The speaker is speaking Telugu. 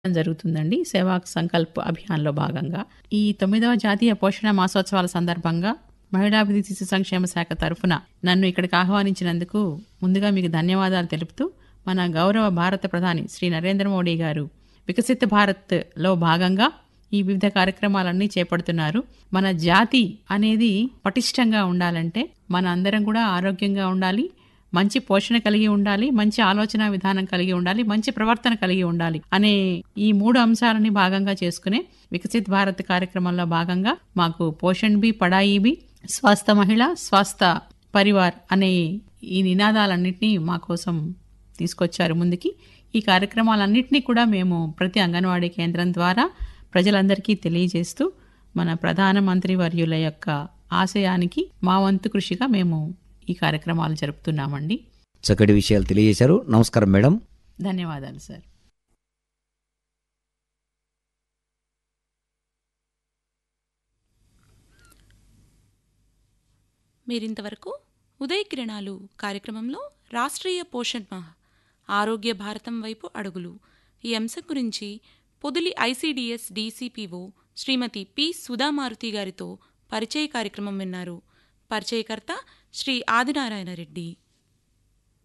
జరుగుతుందండి సేవా సంకల్ప్ అభియాన్లో భాగంగా ఈ తొమ్మిదవ జాతీయ పోషణ మాసోత్సవాల సందర్భంగా మహిళాభివృద్ధి శిశు సంక్షేమ శాఖ తరఫున నన్ను ఇక్కడికి ఆహ్వానించినందుకు ముందుగా మీకు ధన్యవాదాలు తెలుపుతూ మన గౌరవ భారత ప్రధాని శ్రీ నరేంద్ర మోడీ గారు వికసిత భారత్ లో భాగంగా ఈ వివిధ కార్యక్రమాలన్నీ చేపడుతున్నారు మన జాతి అనేది పటిష్టంగా ఉండాలంటే మన అందరం కూడా ఆరోగ్యంగా ఉండాలి మంచి పోషణ కలిగి ఉండాలి మంచి ఆలోచన విధానం కలిగి ఉండాలి మంచి ప్రవర్తన కలిగి ఉండాలి అనే ఈ మూడు అంశాలని భాగంగా చేసుకునే వికసిత్ భారత్ కార్యక్రమంలో భాగంగా మాకు పోషణ్ బి పడాయి బి స్వస్థ మహిళ స్వస్థ పరివార్ అనే ఈ నినాదాలన్నింటినీ మా కోసం తీసుకొచ్చారు ముందుకి ఈ కార్యక్రమాలన్నింటినీ కూడా మేము ప్రతి అంగన్వాడీ కేంద్రం ద్వారా ప్రజలందరికీ తెలియజేస్తూ మన ప్రధానమంత్రి వర్యుల యొక్క ఆశయానికి మా వంతు కృషిగా మేము ఈ కార్యక్రమాలు జరుపుతున్నామండి చక్కటి విషయాలు తెలియజేశారు నమస్కారం మేడం ధన్యవాదాలు సార్ మీరింతవరకు ఉదయ కిరణాలు కార్యక్రమంలో రాష్ట్రీయ పోషణ్ మాహ్ ఆరోగ్య భారతం వైపు అడుగులు ఈ అంశం గురించి Podili ICDS DCPO Srimathi P Sudhamaruthi గారితో పరిచయ కార్యక్రమం విన్నారు పరిచయకర్త శ్రీ ఆదినారాయణ రెడ్డి